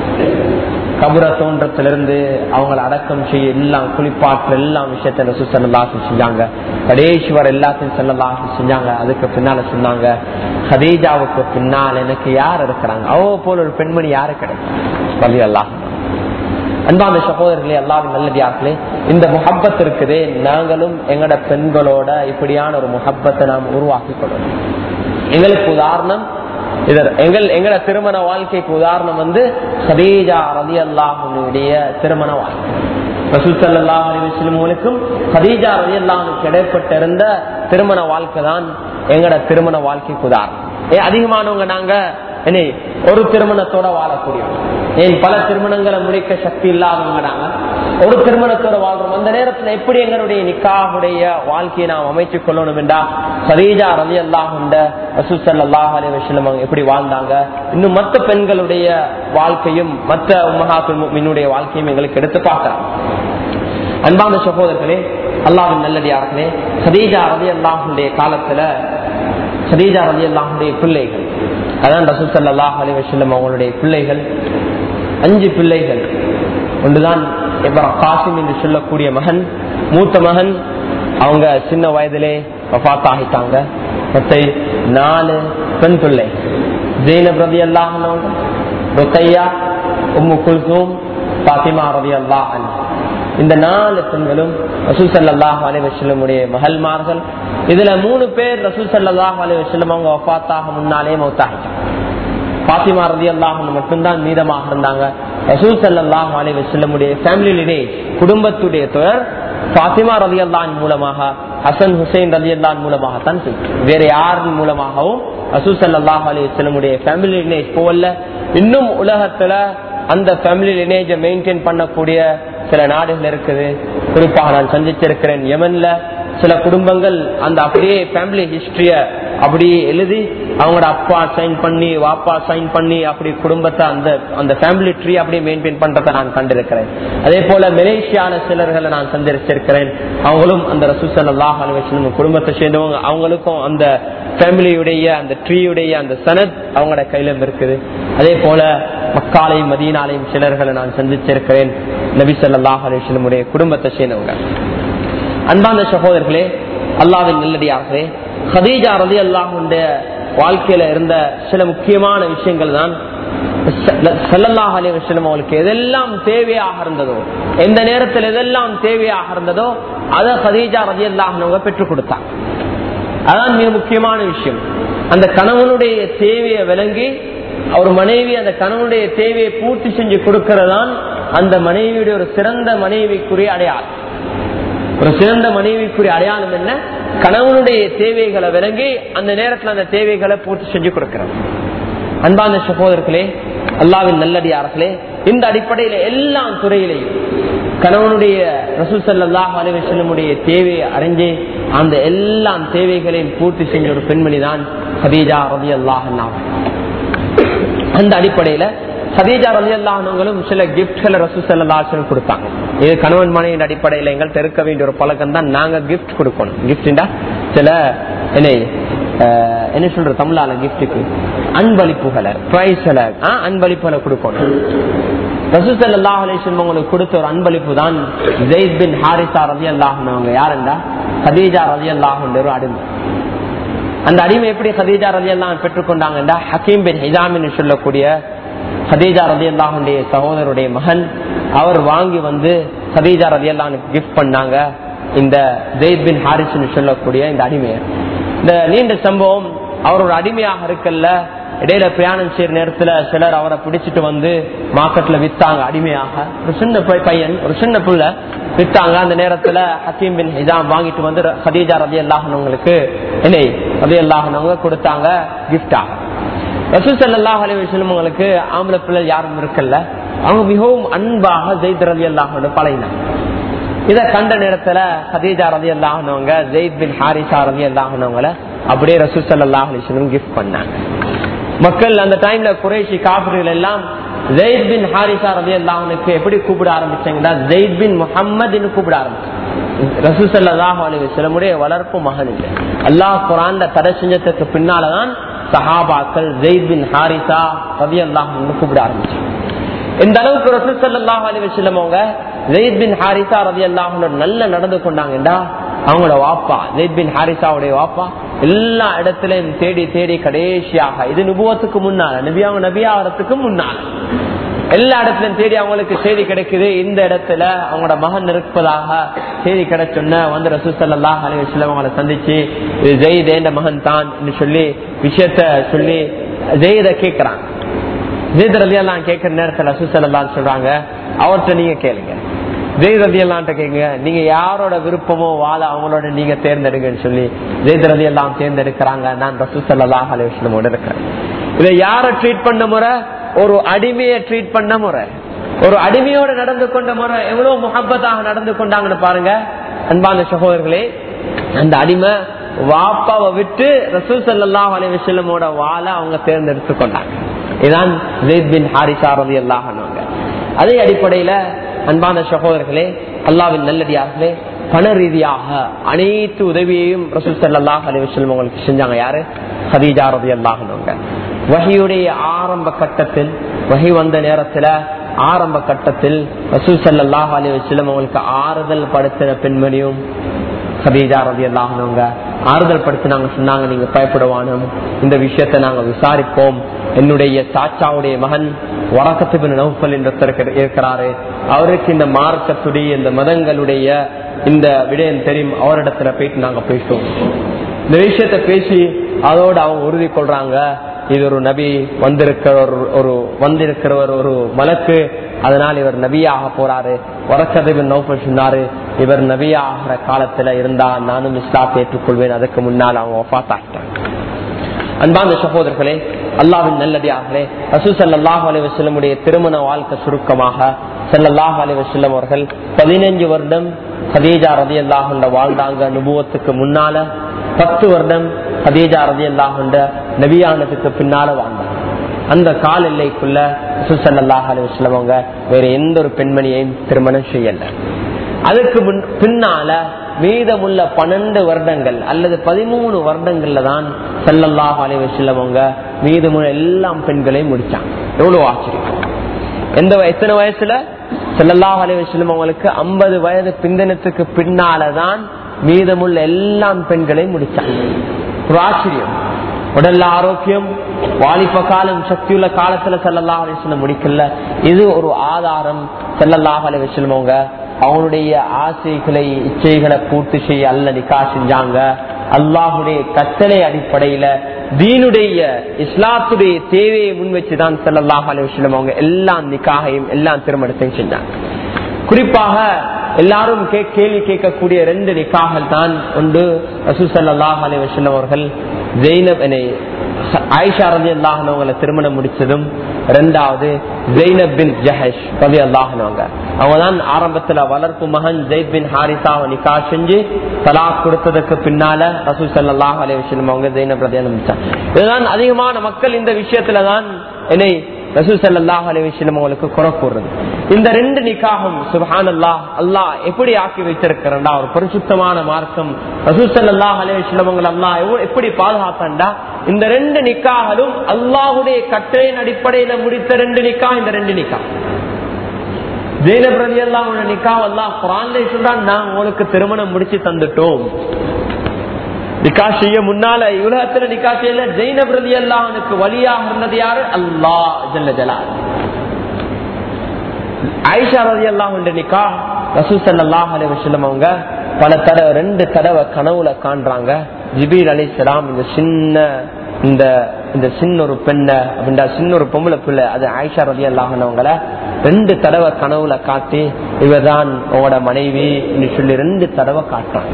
கபுர தோன்றத்திலிருந்து அவங்களை அடக்கம் செய்ய எல்லாம் குளிப்பாற்று எல்லா விஷயத்த ரசூசல்லாசு செஞ்சாங்க கடேஸ்வர் எல்லாத்தையும் செல்லலாசு செஞ்சாங்க அதுக்கு பின்னால சொன்னாங்க ஹதீஜாவுக்கு பின்னால் எனக்கு யார் இருக்கிறாங்க அவ போல ஒரு பெண்மணி யாரு கிடைக்கும் வலி அல்லாஹ் அன்பான சகோதரர்களே எல்லாரும் நல்லதார்களே இந்த முஹப்பத் இருக்குதே நாங்களும் எங்கட பெண்களோட இப்படியான ஒரு முஹப்பத்தை நாம் உருவாக்கி கொள்ளணும் எங்களுக்கு உதாரணம் இதர் எங்கள் எங்கட திருமண வாழ்க்கைக்கு உதாரணம் வந்து சதீஜா ரதி அல்லாஹனுடைய திருமண வாழ்க்கை ரசூசல்லாஹ் அலிவசலமுக்கும் ஹதீஜா ரதி அல்லாஹனுக்கு இடைப்பட்டிருந்த திருமண வாழ்க்கை தான் எங்கட திருமண வாழ்க்கைக்கு உதாரணம் ஏ அதிகமானவங்க நாங்க என்ன ஒரு திருமணத்தோட வாழக்கூடியவங்க ஏன் பல திருமணங்களை முடிக்க சக்தி இல்லாதவங்க நாங்க ஒரு திருமணத்தோட வாழ்றோம் அந்த நேரத்துல எப்படி எங்களுடைய நிக்காவுடைய வாழ்க்கையை நாம் அமைத்துக் கொள்ளணும் என்றா சரீஜா ரவி அல்லாஹுண்ட ரசூசல்லாஹ் அலி வசலம் அவங்க எப்படி வாழ்ந்தாங்க இன்னும் மற்ற பெண்களுடைய வாழ்க்கையும் மற்ற மகாத்துடைய வாழ்க்கையும் எங்களுக்கு எடுத்து பார்க்கலாம் அன்பான சகோதரர்களே அல்லாவின் நல்லடியார்களே சதீஜா ரவி அல்லாஹுடைய காலத்துல சதீஜா ரவி அல்லாஹுடைய பிள்ளைகள் அதான் ரசூசல்லாஹ் அலி வசல்லம் அவங்களுடைய பிள்ளைகள் அஞ்சு பிள்ளைகள் ஒன்றுதான் காசிம் என்று சொல்லக்கூடிய மகன் மூத்த மகன் அவங்க சின்ன வயதிலே ஆகிட்டாங்க மொத்த நாலு பெண் பிள்ளை ஜெயினப் ரதி அல்லாஹனவங்க ருக்கையா உம்மு குல்சூம் பாத்திமா ரதி அல்லாஹ் இந்த நாலு பெண்களும் ரசூல் சல்லாஹ் அலி வசல்லமுடைய மகள்மார்கள் இதுல மூணு பேர் ரசூல் சல்லாஹ் அலி வசல்லம் அவங்க வஃபாத்தாக முன்னாலே மௌத்தாகிட்டாங்க பாத்திமா ரதி அல்லாஹன் மட்டும்தான் மீதமாக இருந்தாங்க ரசூல் சல்லாஹ் அலி வசல்லமுடைய ஃபேமிலி லினேஜ் குடும்பத்துடைய தொடர் பாத்திமா ரதி அல்லான் மூலமாக ஹசன் ஹுசைன் ரதி அல்லான் மூலமாகத்தான் வேற யாரின் மூலமாகவும் ரசூல் சல்லாஹ் அலி வசல்லமுடைய ஃபேமிலி லினேஜ் போவல்ல இன்னும் உலகத்துல அந்த ஃபேமிலி லினேஜை மெயின்டைன் பண்ணக்கூடிய சில நாடுகள் இருக்குது குறிப்பாக நான் சந்திச்சிருக்கிறேன் யமன்ல சில குடும்பங்கள் அந்த அப்படியே ஃபேமிலி ஹிஸ்டரிய அப்படியே எழுதி அவங்களோட அப்பா சைன் பண்ணி வாப்பா சைன் பண்ணி அப்படி குடும்பத்தை அந்த அந்த ஃபேமிலி ட்ரீ அப்படியே மெயின்டைன் பண்றதை நான் கண்டிருக்கிறேன் அதே போல மலேசியால சிலர்களை நான் சந்திச்சிருக்கிறேன் அவங்களும் அந்த ரசூசல்லாஹ் அலுவலம் குடும்பத்தை சேர்ந்தவங்க அவங்களுக்கும் அந்த ஃபேமிலியுடைய அந்த ட்ரீயுடைய அந்த சனத் அவங்களோட கையில இருக்குது அதே போல மக்காலையும் மதீனாலையும் சிலர்களை நான் சந்திச்சிருக்கிறேன் நபி சொல்லாஹ் அலுவலமுடைய குடும்பத்தை சேர்ந்தவங்க அன்பான சகோதரர்களே அல்லாவின் நல்லடியார்களே ஹதீஜா ரதி அல்லாஹுடைய வாழ்க்கையில இருந்த சில முக்கியமான விஷயங்கள் தான் சல்லல்லாஹ் அலி வசலம் அவளுக்கு எதெல்லாம் தேவையாக இருந்ததோ எந்த நேரத்தில் எதெல்லாம் தேவையாக இருந்ததோ அதை ஹதீஜா ரதி அல்லாஹனவங்க பெற்றுக் கொடுத்தாங்க அதான் மிக முக்கியமான விஷயம் அந்த கணவனுடைய தேவையை விளங்கி ஒரு மனைவி அந்த கணவனுடைய தேவையை பூர்த்தி செஞ்சு கொடுக்கறதான் அந்த மனைவியுடைய ஒரு சிறந்த மனைவிக்குரிய அடையாளம் ஒரு சிறந்த மனைவிக்குரிய அடையாளம் என்ன கணவனுடைய தேவைகளை விளங்கி அந்த நேரத்தில் அந்த தேவைகளை பூர்த்தி செஞ்சு கொடுக்கிறது அன்பான சகோதரர்களே அல்லாவின் நல்லடியார்களே இந்த அடிப்படையில எல்லா துறையிலையும் கணவனுடைய ரசூல் சல்லாஹ் அலிவசல்லமுடைய தேவையை அறிஞ்சு அந்த எல்லா தேவைகளையும் பூர்த்தி செஞ்ச ஒரு பெண்மணி தான் ஹதீஜா ரதி அல்லாஹ் அந்த அடிப்படையில சதீஜா ரலி அல்லாஹங்களும் சில கிஃப்ட்களை ரசூ செல்லாசனம் கொடுத்தாங்க இது கணவன் மனைவியின் அடிப்படையில் எங்கள்கிட்ட இருக்க வேண்டிய ஒரு பழக்கம் தான் நாங்க கிஃப்ட் கொடுக்கணும் கிஃப்டா சில என்ன அஹ், என்ன சொல்ற தமிழால கிஃப்ட்டுக்கு அன்பளிப்புகளை பிரைஸ்களை அன்பளிப்புகளை கொடுக்கணும் ரசூசல்லாஹ் அலிஸ்லம் உங்களுக்கு கொடுத்த ஒரு அன்பளிப்பு தான் ஜெயித் பின் ஹாரிசா ரவி அல்லாஹ்னவங்க யாருண்டா ஹதீஜா ரவி அல்லாஹ் ஒரு அடிமை அந்த அடிமை எப்படி ஹதீஜா ரதி எல்லாம் பெற்றுக்கொண்டாங்கன்றா ஹக்கீம் பின் ஹிஜாமின் சொல்லக்கூடிய ஹதீஜா ரதி அல்லாஹுடைய சகோதரருடைய மகன் அவர் வாங்கி வந்து ஹதீஜா ரதி அல்லாஹுக்கு கிஃப்ட் பண்ணாங்க இந்த ஜெயித் பின் ஹாரிஸ்னு சொல்லக்கூடிய இந்த அடிமையை இந்த நீண்ட சம்பவம் அவர் ஒரு அடிமையாக இருக்கல்ல இடையில பிரயாணம் செய்யற நேரத்துல சிலர் அவரை பிடிச்சிட்டு வந்து மார்க்கெட்ல வித்தாங்க அடிமையாக ஒரு சின்ன பை- பையன் ஒரு சின்ன புள்ள வித்தாங்க அந்த நேரத்துல ஹக்கீம் பின் ஹிஜாம் வாங்கிட்டு வந்து ஹதீஜா ரதி அல்லாஹனவங்களுக்கு என்னை ரதி அல்லாஹனவங்க கொடுத்தாங்க கிஃப்டாக ரசூல் ஸல்லல்லாஹு அலைஹி வஸல்லம் அவங்களுக்கு ஆம்பளை பிள்ளை யாரும் இருக்கல்ல அவங்க மிகவும் அன்பாக ஜெயித் ரதி அல்லாஹோட பழகினாங்க இத கண்ட நேரத்துல ஹதீஜா ரதி அல்லாஹனவங்க ஜெயித் பின் ஹாரிசா ரதி அல்லாஹனவங்களை அப்படியே ரசூல் ஸல்லல்லாஹு அலைஹி வஸல்லம் கிஃப்ட் பண்ணாங்க மக்கள் அந்த டைம்ல குறைஷி காபிர்கள் எல்லாம் ஜெயித் பின் ஹாரிசா ரதி அல்லாஹனுக்கு எப்படி கூப்பிட ஆரம்பிச்சாங்கன்னா ஜெயித் பின் முஹம்மதுன்னு கூப்பிட ஆரம்பிச்சாங்க ரசூசல்லாஹு அலைஹி வஸல்லமுடைய வளர்ப்பு மகன் இல்லை அல்லாஹ் குரான்ல தடை செஞ்சதுக்கு பின்னாலதான் சஹாபாக்கள் ஜெயித் பின் ஹாரிசா ரதி அல்லாஹ்னு கூப்பிட ஆரம்பிச்சாங்க இந்த அளவுக்கு ரசூசல்லாஹு அலைஹி வஸல்லம் அவங்க ஜெயித் பின் ஹாரிசா ரதி அல்லாஹனோட நல்ல நடந்து கொண்டாங்கடா அவங்களோட வாப்பா ஜெயித் பின் ஹாரிசாவுடைய வாப்பா எல்லா இடத்திலையும் தேடி தேடி கடைசியாக இது நுபுவத்துக்கு முன்னால நபியாவும் நபியாவதுக்கு முன்னால எல்லா இடத்துலயும் தேடி அவங்களுக்கு செய்தி கிடைக்குது இந்த இடத்துல அவங்களோட மகன் இருப்பதாக செய்தி கிடைச்சொன்ன வந்து ரசூசல்லா அலிவஸ்லம் அவங்களை சந்திச்சு இது ஜெயித் என்ற மகன் தான் சொல்லி விஷயத்த சொல்லி ஜெயித கேட்கிறாங்க ஜெயித் ரதி எல்லாம் கேட்கிற நேரத்துல ரசூசல்லா சொல்றாங்க அவர்கிட்ட நீங்க கேளுங்க ஜெயித் ரதி எல்லாம் கேங்க நீங்க யாரோட விருப்பமோ வாழ அவங்களோட நீங்க தேர்ந்தெடுங்கன்னு சொல்லி ஜெயித் ரதி எல்லாம் தேர்ந்தெடுக்கிறாங்க நான் ரசூசல்லா அலிவஸ்லமோட இருக்கிறேன் இதை யார ட்ரீட் பண்ண முறை ஒரு அடிமையை ட்ரீட் பண்ண முறை ஒரு அடிமையோட நடந்து கொண்ட முறை எவ்வளவு முகப்பத்தாக நடந்து கொண்டாங்கன்னு பாருங்க அன்பான சகோதரர்களே அந்த அடிமை வாப்பாவை விட்டு ரசூல் சல்லாஹ் அலைவசல்லமோட வாழ அவங்க தேர்ந்தெடுத்து கொண்டாங்க இதான் ஜெயித் பின் ஹாரிசா ரதி அல்லாஹாங்க அதே அடிப்படையில அன்பான சகோதரர்களே அல்லாவின் நல்லடியார்களே பண ரீதியாக அனைத்து உதவியையும் ரசூல் சல்லாஹ் அலைவசல்லம் உங்களுக்கு செஞ்சாங்க யாரு ஹதீஜா ரதி அல்லாஹாங்க வகையுடைய ஆரம்ப கட்டத்தில் வகை வந்த நேரத்துல ஆரம்ப கட்டத்தில் ரசூல் சல்லாஹ் அலி வசலம் அவங்களுக்கு ஆறுதல் படுத்தின பெண்மணியும் ஹதீஜா ரதி அல்லாஹனவங்க ஆறுதல் படுத்தினாங்க சொன்னாங்க நீங்க பயப்படுவானும் இந்த விஷயத்தை நாங்க விசாரிப்போம் என்னுடைய சாச்சாவுடைய மகன் வரக்கத்து நௌஃபல் என்ற இருக்கிறாரு அவருக்கு இந்த மார்க்கத்துடைய இந்த மதங்களுடைய இந்த விடயம் தெரியும் அவரிடத்துல போயிட்டு நாங்க பேசுவோம் இந்த விஷயத்த பேசி அதோட அவங்க உறுதி கொள்றாங்க இது ஒரு நபி வந்திருக்கிற ஒரு வந்திருக்கிறவர் ஒரு மலக்கு அதனால் இவர் நபியாக போறாரு வரக்கதவின் நோக்கம் சொன்னாரு இவர் நபியாகிற காலத்துல இருந்தா நானும் இஸ்லாத்தை ஏற்றுக்கொள்வேன் அதுக்கு முன்னால் அவங்க ஒஃபாத் ஆகிட்டாங்க அன்பாந்த சகோதரர்களே அல்லாவின் நல்லடியார்களே ரசூ சல்லாஹ் அலிவசல்லமுடைய திருமண வாழ்க்கை சுருக்கமாக செல்லல்லாஹ் அலிவசல்லம் அவர்கள் பதினஞ்சு வருடம் ஹதீஜா ரதி அல்லாஹுண்ட வாழ்ந்தாங்க நுபுவத்துக்கு முன்னால பத்து வருடம் ஹதீஜா ரதி அல்லாஹுண்ட நபியானதுக்கு பின்னால வாழ்ந்தாங்க அந்த கால எல்லைக்குள்ள சுசல்லாஹ் அலிவசல்லம் அவங்க வேற எந்த ஒரு பெண்மணியையும் திருமணம் செய்யல அதுக்கு பின்னால மீதமுள்ள பன்னெண்டு வருடங்கள் அல்லது பதிமூணு வருடங்கள்ல தான் செல்லல்லாஹ் அலைவசல்லவங்க மீதமுள்ள எல்லா பெண்களையும் முடிச்சாங்க எவ்வளவு ஆச்சரியம் எந்த எத்தனை வயசுல செல்லல்லாஹ் அலைவசல்லம் அவங்களுக்கு ஐம்பது வயது பிந்தனத்துக்கு பின்னாலதான் மீதமுள்ள எல்லா பெண்களையும் முடிச்சாங்க ஒரு ஆச்சரியம் உடல்ல ஆரோக்கியம் வாலிப காலம் சக்தியுள்ள காலத்துல செல்லல்லாஹ் அலிஸ்லம் முடிக்கல இது ஒரு ஆதாரம் செல்லல்லாஹ் அலிவசல்லம் அவங்க அவங்களுடைய ஆசைகளை இச்சைகளை பூர்த்தி செய்ய அல்ல நிக்கா செஞ்சாங்க அல்லாஹுடைய கட்டளை அடிப்படையில தீனுடைய இஸ்லாத்துடைய தேவையை முன் வச்சுதான் செல்லல்லாஹ் அலிவசல்லம் அவங்க எல்லா நிக்காகையும் எல்லா திருமணத்தையும் செஞ்சாங்க குறிப்பாக எல்லாரும் கேள்வி கேட்கக்கூடிய ரெண்டு நிக்காகள் தான் ஒன்று ரசூசல்லாஹ் அலி வசல்லம் அவர்கள் ஜெயினப் ஆயிஷா ரதி அல்லாஹனவங்களை திருமணம் முடிச்சதும் ரெண்டாவது ஜெயினப் பின் ஜஹஷ் ரதி அல்லாஹனவங்க அவங்க தான் ஆரம்பத்துல வளர்ப்பு மகன் ஜெயித் பின் ஹாரிசாவை நிக்கா செஞ்சு தலாக் கொடுத்ததுக்கு பின்னால ரசூல் சல்லாஹ் அலி வசல்லம் அவங்க ஜெயினப் ரதி முடிச்சாங்க இதுதான் அதிகமான மக்கள் இந்த விஷயத்துலதான் என்னை ரசூல் ஸல்லல்லாஹு அலைஹி வஸல்லம் அவங்களுக்கு குறை கூறுறது இந்த ரெண்டு நிக்காகும் சுப்ஹானல்லாஹ் அல்லாஹ் எப்படி ஆக்கி வைத்திருக்கிறா ஒரு பரிசுத்தமான மார்க்கம் ரசூல் ஸல்லல்லாஹு அலைஹி வஸல்லம் அவங்களை அல்லாஹ் எவ்வ- எப்படி பாதுகாத்தாண்டா இந்த ரெண்டு நிக்காகளும் அல்லாஹ்வுடைய கட்டளையின் அடிப்படையில முடித்த ரெண்டு நிக்கா இந்த ரெண்டு நிக்கா ஜெயினப் ரதி எல்லாம் நிக்கா அல்லாஹ் குரான்ல சொல்றான் நான் உங்களுக்கு திருமணம் முடிச்சு தந்துட்டோம் நிக்கா செய்ய முன்னால உலகத்துல நிக்கா செய்யல ஜெயினப் ரதி அல்லாஹனுக்கு வழியாக இருந்தது யாரு அல்லாஹ் ஜல்ல ஜலால் ஆயிஷா ரதி அல்லாஹ் நிக்கா ரசூல் ஸல்லல்லாஹு அலைஹி வஸல்லம் அவங்க பல தடவை ரெண்டு தடவை கனவுல காண்றாங்க ஜிபீர் அலைஹிஸ்ஸலாம் இந்த சின்ன இந்த இந்த சின்ன ஒரு பெண்ண அப்படின்ற சின்ன ஒரு பொம்பளை பிள்ளை அது ஆயிஷா ரதி அல்லாஹனவங்கள ரெண்டு தடவை கனவுல காட்டி இவதான் உங்களோட மனைவி என்று சொல்லி ரெண்டு தடவை காட்டுறாங்க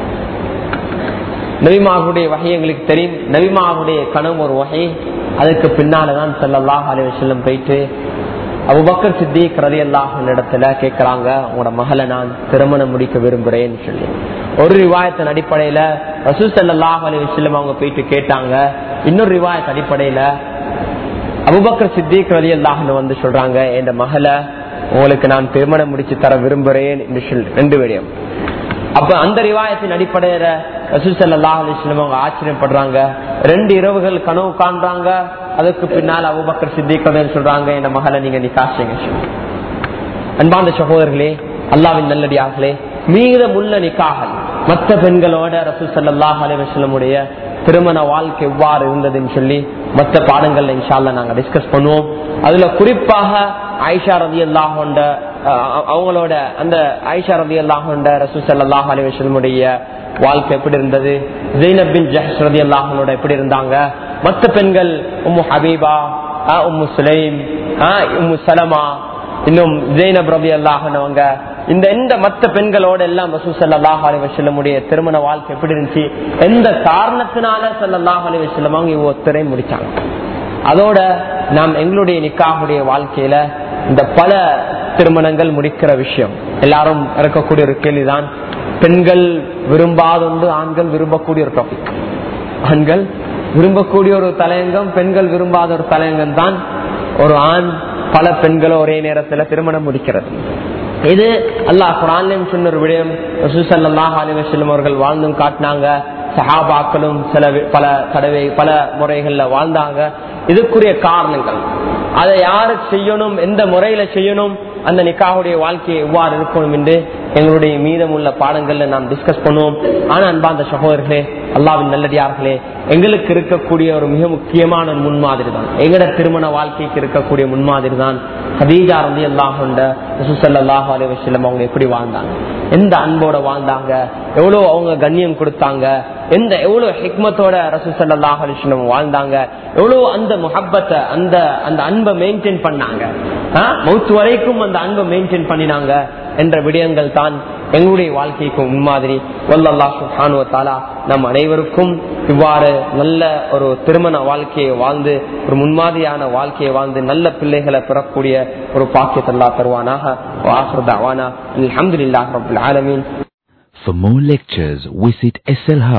நபிமாவுடைய வகை எங்களுக்கு தெரியும் நபிமாவுடைய கனவு ஒரு வகை அதுக்கு பின்னாலதான் ஸல்லல்லாஹு அலைஹி வஸல்லம் போயிட்டு அபுபக்கர் சித்திக் ரதி அல்லாஹ் இடத்துல கேட்கறாங்க உங்களோட மகளை நான் திருமணம் முடிக்க விரும்புறேன்னு சொல்லி ஒரு ரிவாயத்தின் அடிப்படையில ரசூ ஸல்லல்லாஹு அலைஹி வஸல்லம் அவங்க போயிட்டு கேட்டாங்க இன்னொரு ரிவாயத் அடிப்படையில அபுபக்கர் சித்திக் ரதி அல்லாஹ்னு வந்து சொல்றாங்க என் மகளை உங்களுக்கு நான் திருமணம் முடிச்சு தர விரும்புறேன் என்று சொல்லி ரெண்டு விடயம் அப்ப அந்த ரிவாயத்தின் அடிப்படையில ரசூல் ஸல்லல்லாஹு அலைஹி வஸல்லம் அவங்க ஆச்சரியப்படுறாங்க ரெண்டு இரவுகள் கனவு காண்றாங்க அதுக்கு பின்னால் அபூபக்கர் சித்திக் ரலியல்லாஹு சொல்றாங்க என் மகளை நீங்க நிக்காசுங்க அன்பார்ந்த சகோதரர்களே அல்லாவின் நல்லடியார்களே மீதமுள்ள நிக்காகல் மற்ற பெண்களோட ரசூல் ஸல்லல்லாஹு அலைஹி வஸல்லமுடைய திருமண வாழ்க்கை எவ்வாறு இருந்ததுன்னு சொல்லி மற்ற பாடங்கள்ல இன்ஷால்ல நாங்க டிஸ்கஸ் பண்ணுவோம் அதுல குறிப்பாக ஆயிஷா ரதி அல்லாஹோண்ட அவங்களோட அந்த ஆயிஷா ரதி அல்லாஹோண்ட ரசூல் ஸல்லல்லாஹு அலைஹி வஸல்லமுடைய வாழ்க்கை எப்படி இருந்தது ஜெய்னப் பின் ஜஹஷ் ரதி அல்லாஹனோட எப்படி இருந்தாங்க மற்ற பெண்கள் உம்மு ஹபீபா ஆஹ் உம்மு சுலைம் ஆஹ் உம்மு சலமா இன்னும் ஜெய்னப் ரபி அல்லாஹனவங்க இந்த எந்த மற்ற பெண்களோட எல்லாம் ரசூ சல்லாஹ் அலி வசல்லமுடைய திருமண வாழ்க்கை எப்படி இருந்துச்சு எந்த காரணத்தினால சல்லாஹ் அலி வசல்லம் அவங்க ஒருத்தரை முடிச்சாங்க அதோட நாம் எங்களுடைய நிக்காவுடைய வாழ்க்கையில இந்த பல திருமணங்கள் முடிக்கிற விஷயம் எல்லாரும் இருக்கக்கூடிய ஒரு கேள்விதான் பெண்கள் விரும்பாதொன்று ஆண்கள் விரும்பக்கூடிய ஒரு டாபிக் ஆண்கள் விரும்பக்கூடிய ஒரு தலையங்கம் பெண்கள் விரும்பாத ஒரு தலையங்கம் தான் ஒரு ஆண் பல பெண்களை ஒரே நேரத்துல திருமணம் முடிக்கிறது இது அல்லாஹ் குரான்லயும் சொன்ன ஒரு விடயம் ரசூசல்லாஹ் அலிவசல்லம் அவர்கள் வாழ்ந்தும் காட்டினாங்க சஹாபாக்களும் சில வி- பல தடவை பல முறைகள்ல வாழ்ந்தாங்க இதுக்குரிய காரணங்கள் அதை யாரு செய்யணும் எந்த முறையில செய்யணும் அந்த நிக்காவுடைய வாழ்க்கையை எவ்வாறு இருக்கணும் என்று எங்களுடைய மீதமுள்ள பாடங்கள்ல நாம் டிஸ்கஸ் பண்ணுவோம் ஆனா அன்பாந்த சகோதரர்களே அல்லாவின் நல்லடியார்களே எங்களுக்கு இருக்கக்கூடிய ஒரு மிக முக்கியமான ஒரு முன்மாதிரி தான் எங்கட திருமண வாழ்க்கைக்கு இருக்கக்கூடிய முன்மாதிரி தான் ஹதீஜா ரந்தி அல்லாஹ் ரசூசல்லாஹு அலி வசல்லம் அவங்க எப்படி வாழ்ந்தாங்க எந்த அன்போட வாழ்ந்தாங்க எவ்வளவு அவங்க கண்ணியம் கொடுத்தாங்க எந்த எவ்வளவு ஹிக்மத்தோட ரசூசல்லாஹ் அலிஸ்லம் வாழ்ந்தாங்க எவ்வளவு அந்த முஹப்பத்தை அந்த அந்த அன்பை மெயின்டைன் பண்ணாங்க ஆ? மௌத்து வரைக்கும் அந்த அன்பை மெயின்டைன் பண்ணினாங்க என்ற விடயங்கள் தான் எங்களுடைய வாழ்க்கைக்கு முன்மாதிரி வல்லல்லா சுஹானுவ தாலா நம் அனைவருக்கும் இவ்வாறு நல்ல ஒரு திருமண வாழ்க்கையை வாழ்ந்து ஒரு முன்மாதிரியான வாழ்க்கையை வாழ்ந்து நல்ல பிள்ளைகளை பெறக்கூடிய ஒரு பாக்கியத்தல்லா தருவானாக வாஹர் தாவானா அல்ஹம்துலில்லாஹி ரப்பில் ஆலமீன் For more lectures, visit SL House.